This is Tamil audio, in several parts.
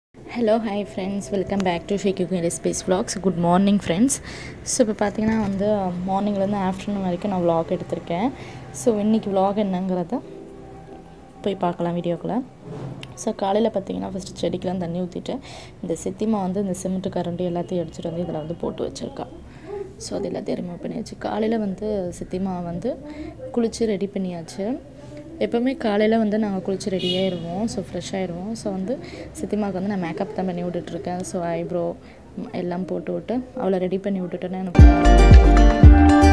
hello hi friends welcome back to shake you space vlogs good morning friends so இப்போ பார்த்தீங்கன்னா வந்து மார்னிங்லேருந்து ஆஃப்டர்நூன் வரைக்கும் நான் vlog எடுத்திருக்கேன் ஸோ இன்றைக்கி vlog என்னங்கிறத போய் பார்க்கலாம் வீடியோக்குள்ளே ஸோ காலையில் பார்த்தீங்கன்னா ஃபஸ்ட்டு செடிக்கெலாம் தண்ணி ஊற்றிட்டு இந்த சித்திமா வந்து இந்த சிமெண்ட்டு கரண்டி எல்லாத்தையும் எடுத்துகிட்டு வந்து இதில் வந்து போட்டு வச்சுருக்கா ஸோ அது எல்லாத்தையும் ரிமூவ் பண்ணியாச்சு காலையில் வந்து சித்திமா வந்து குளித்து ரெடி பண்ணியாச்சு எப்போவுமே காலையில் வந்து நாங்கள் குளித்து ரெடி ஆயிடுவோம் ஸோ ஃப்ரெஷ் ஆயிடுவோம் ஸோ வந்து சித்திமாவுக்கு வந்து நான் மேக்கப் தான் பண்ணி விட்டுட்ருக்கேன் ஸோ ஐப்ரோ எல்லாம் போட்டு விட்டு அவளை ரெடி பண்ணி விட்டுட்டேன்னா எனக்கு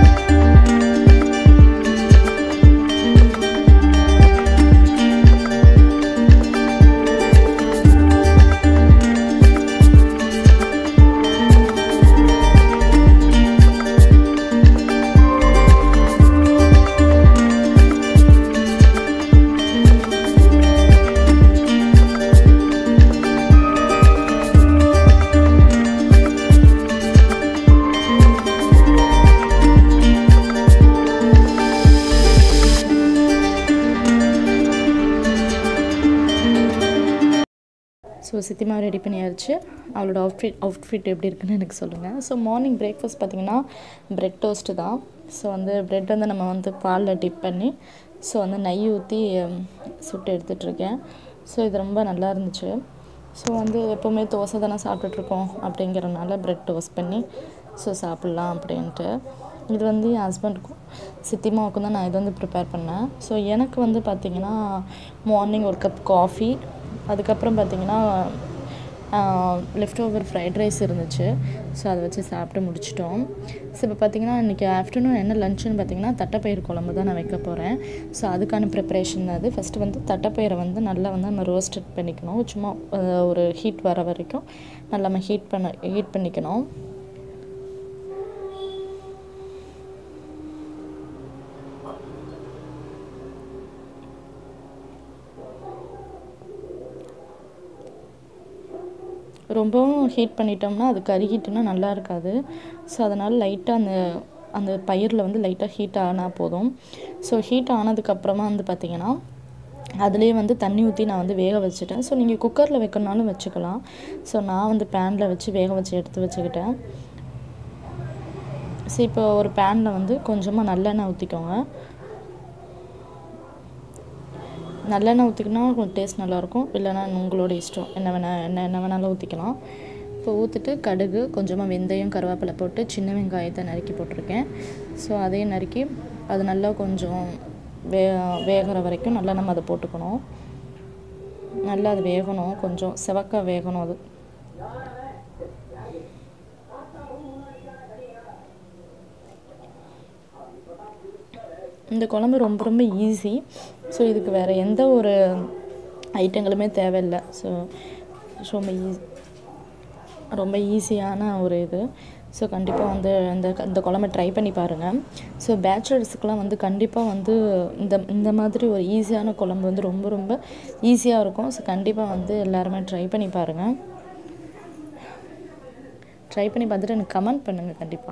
ஸோ சித்திமா ரெடி பண்ணியாச்சு அவளோட அவுட்ஃபிட் அவுட்ஃபிட் எப்படி இருக்குன்னு எனக்கு சொல்லுங்கள் ஸோ மார்னிங் பிரேக்ஃபாஸ்ட் பார்த்தீங்கன்னா ப்ரெட் டோஸ்ட்டு தான் ஸோ வந்து ப்ரெட் வந்து நம்ம வந்து பாலில் டிப் பண்ணி ஸோ வந்து நெய் ஊற்றி சுட்டு எடுத்துகிட்ருக்கேன் ஸோ இது ரொம்ப நல்லா இருந்துச்சு ஸோ வந்து எப்போவுமே தோசை தானே சாப்பிட்டுட்ருக்கோம் அப்படிங்கிறனால ப்ரெட் டோஸ்ட் பண்ணி ஸோ சாப்பிட்லாம் அப்படின்ட்டு இது வந்து என் ஹஸ்பண்டுக்கும் சித்திமாவுக்கும் தான் நான் இது வந்து ப்ரிப்பேர் பண்ணேன் ஸோ எனக்கு வந்து பார்த்திங்கன்னா மார்னிங் ஒரு கப் காஃபி அதுக்கப்புறம் பார்த்திங்கன்னா லெஃப்ட் ஓவர் ஃப்ரைட் ரைஸ் இருந்துச்சு ஸோ அதை வச்சு சாப்பிட்டு முடிச்சிட்டோம் ஸோ இப்போ பார்த்திங்கன்னா இன்றைக்கி ஆஃப்டர்நூன் என்ன லஞ்சுன்னு பார்த்திங்கன்னா தட்டைப்பயிறு குழம்பு தான் நான் வைக்க போகிறேன் ஸோ அதுக்கான ப்ரிப்ரேஷன் அது ஃபஸ்ட்டு வந்து தட்டைப்பயிரை வந்து நல்லா வந்து நம்ம ரோஸ்டட் பண்ணிக்கணும் சும்மா ஒரு ஹீட் வர வரைக்கும் நல்லா நம்ம ஹீட் பண்ண ஹீட் பண்ணிக்கணும் ரொம்பவும் ஹீட் பண்ணிட்டோம்னா அது கருகிட்டுனா நல்லா இருக்காது ஸோ அதனால் லைட்டாக அந்த அந்த பயிரில் வந்து லைட்டாக ஹீட் ஆனால் போதும் ஸோ ஹீட் ஆனதுக்கப்புறமா வந்து பார்த்திங்கன்னா அதுலேயே வந்து தண்ணி ஊற்றி நான் வந்து வேக வச்சுட்டேன் ஸோ நீங்கள் குக்கரில் வைக்கணுனாலும் வச்சுக்கலாம் ஸோ நான் வந்து பேனில் வச்சு வேக வச்சு எடுத்து வச்சுக்கிட்டேன் ஸோ இப்போ ஒரு பேனில் வந்து கொஞ்சமாக நல்லெண்ணெய் ஊற்றிக்கோங்க நல்லெண்ணெய் ஊற்றிக்கினா கொஞ்சம் டேஸ்ட் நல்லாயிருக்கும் இல்லைனா உங்களோட இஷ்டம் என்ன வேணால் என்ன என்ன வேணாலும் ஊற்றிக்கலாம் இப்போ ஊற்றிட்டு கடுகு கொஞ்சமாக வெந்தயம் கருவேப்பிலை போட்டு சின்ன வெங்காயத்தை நறுக்கி போட்டிருக்கேன் ஸோ அதையும் நறுக்கி அது நல்லா கொஞ்சம் வே வேகிற வரைக்கும் நல்லா நம்ம அதை போட்டுக்கணும் நல்லா அது வேகணும் கொஞ்சம் செவக்க வேகணும் அது இந்த குழம்பு ரொம்ப ரொம்ப ஈஸி ஸோ இதுக்கு வேறு எந்த ஒரு ஐட்டங்களுமே தேவையில்லை ஸோ ரொம்ப ஈஸி ரொம்ப ஈஸியான ஒரு இது ஸோ கண்டிப்பாக வந்து இந்த இந்த குழம்பை ட்ரை பண்ணி பாருங்கள் ஸோ பேச்சுலர்ஸுக்கெலாம் வந்து கண்டிப்பாக வந்து இந்த இந்த மாதிரி ஒரு ஈஸியான குழம்பு வந்து ரொம்ப ரொம்ப ஈஸியாக இருக்கும் ஸோ கண்டிப்பாக வந்து எல்லாருமே ட்ரை பண்ணி பாருங்கள் ட்ரை பண்ணி பார்த்துட்டு எனக்கு கமெண்ட் பண்ணுங்கள் கண்டிப்பாக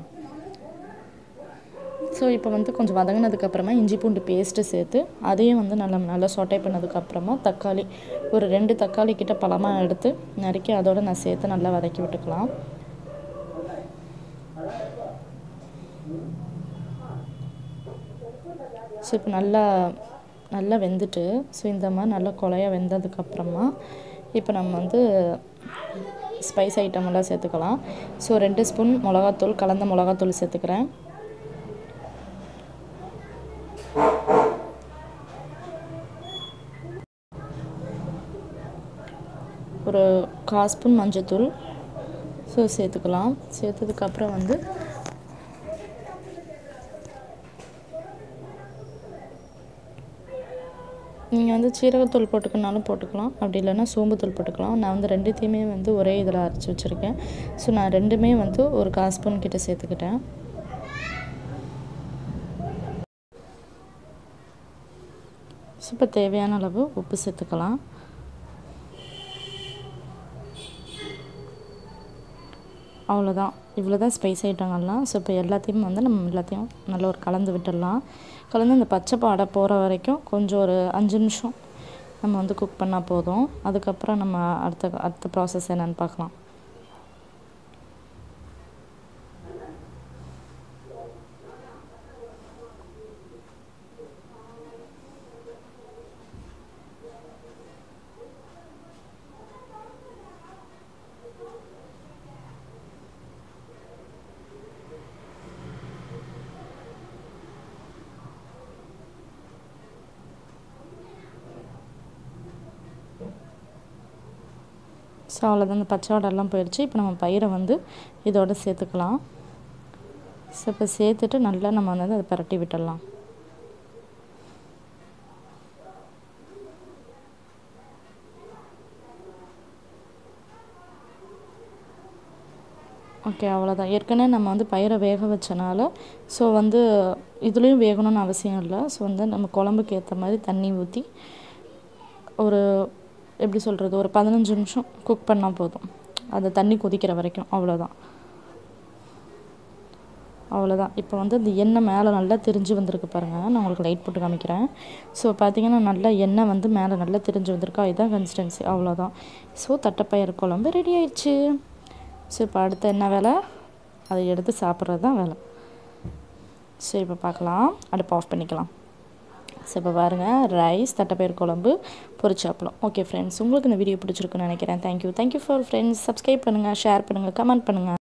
ஸோ இப்போ வந்து கொஞ்சம் வதங்கினதுக்கப்புறமா இஞ்சி பூண்டு பேஸ்ட்டு சேர்த்து அதையும் வந்து நல்லா நல்லா சொட்டை பண்ணதுக்கப்புறமா தக்காளி ஒரு ரெண்டு தக்காளி கிட்ட பழமாக எடுத்து நறுக்கி அதோடு நான் சேர்த்து நல்லா வதக்கி விட்டுக்கலாம் ஸோ இப்போ நல்லா நல்லா வெந்துட்டு ஸோ இந்த மாதிரி நல்லா குழைய வெந்ததுக்கப்புறமா இப்போ நம்ம வந்து ஸ்பைஸ் ஐட்டம் எல்லாம் சேர்த்துக்கலாம் ஸோ ரெண்டு ஸ்பூன் மிளகாத்தூள் கலந்த மிளகாத்தூள் சேர்த்துக்கிறேன் ஒரு கால் ஸ்பூன் மஞ்சத்தூள் ஸோ சேர்த்துக்கலாம் சேர்த்ததுக்கப்புறம் வந்து நீங்கள் வந்து சீரகத்தூள் போட்டுக்கனாலும் போட்டுக்கலாம் அப்படி இல்லைன்னா சோம்புத்தூள் போட்டுக்கலாம் நான் வந்து ரெண்டுத்தையுமே வந்து ஒரே இதில் அரைச்சி வச்சுருக்கேன் ஸோ நான் ரெண்டுமே வந்து ஒரு கால் ஸ்பூன் கிட்ட சேர்த்துக்கிட்டேன் ஸோ இப்போ தேவையான அளவு உப்பு சேர்த்துக்கலாம் அவ்வளோதான் இவ்வளோ தான் ஸ்பைஸ் ஐட்டங்கள்லாம் ஸோ இப்போ எல்லாத்தையும் வந்து நம்ம எல்லாத்தையும் நல்லா ஒரு கலந்து விட்டுடலாம் கலந்து இந்த பச்சை பாடை போகிற வரைக்கும் கொஞ்சம் ஒரு அஞ்சு நிமிஷம் நம்ம வந்து குக் பண்ணால் போதும் அதுக்கப்புறம் நம்ம அடுத்த அடுத்த ப்ராசஸ் என்னென்னு பார்க்கலாம் ஸோ அவ்வளோதான் அந்த பச்சை வாடெல்லாம் போயிடுச்சு இப்போ நம்ம பயிரை வந்து இதோட சேர்த்துக்கலாம் ஸோ இப்போ சேர்த்துட்டு நல்லா நம்ம வந்து அதை பரட்டி விட்டுடலாம் ஓகே அவ்வளோதான் ஏற்கனவே நம்ம வந்து பயிரை வேக வச்சனால ஸோ வந்து இதுலேயும் வேகணும்னு அவசியம் இல்லை ஸோ வந்து நம்ம குழம்புக்கு ஏற்ற மாதிரி தண்ணி ஊற்றி ஒரு எப்படி சொல்கிறது ஒரு பதினஞ்சு நிமிஷம் குக் பண்ணால் போதும் அந்த தண்ணி கொதிக்கிற வரைக்கும் அவ்வளோதான் அவ்வளோதான் இப்போ வந்து இந்த எண்ணெய் மேலே நல்லா திரிஞ்சு வந்திருக்கு பாருங்கள் நான் உங்களுக்கு லைட் போட்டு காமிக்கிறேன் ஸோ பார்த்தீங்கன்னா நல்லா எண்ணெய் வந்து மேலே நல்லா திரிஞ்சு வந்திருக்கா இதுதான் கன்சிஸ்டன்சி அவ்வளோதான் ஸோ தட்டைப்பயிறு குழம்பு ரெடி ஆயிடுச்சு ஸோ இப்போ அடுத்து என்ன வேலை அதை எடுத்து சாப்பிட்றது தான் வேலை ஸோ இப்போ பார்க்கலாம் அடுப்பு ஆஃப் பண்ணிக்கலாம் ஸோ இப்போ பாருங்கள் ரைஸ் தட்டைப்பயிறு குழம்பு பொரிச்சாப்பளம் ஓகே ஃப்ரெண்ட்ஸ் உங்களுக்கு இந்த வீடியோ பிடிச்சிருக்குன்னு நினைக்கிறேன் thank you thank you for friends subscribe பண்ணுங்கள் ஷேர் பண்ணுங்கள் கமெண்ட் பண்ணுங்கள்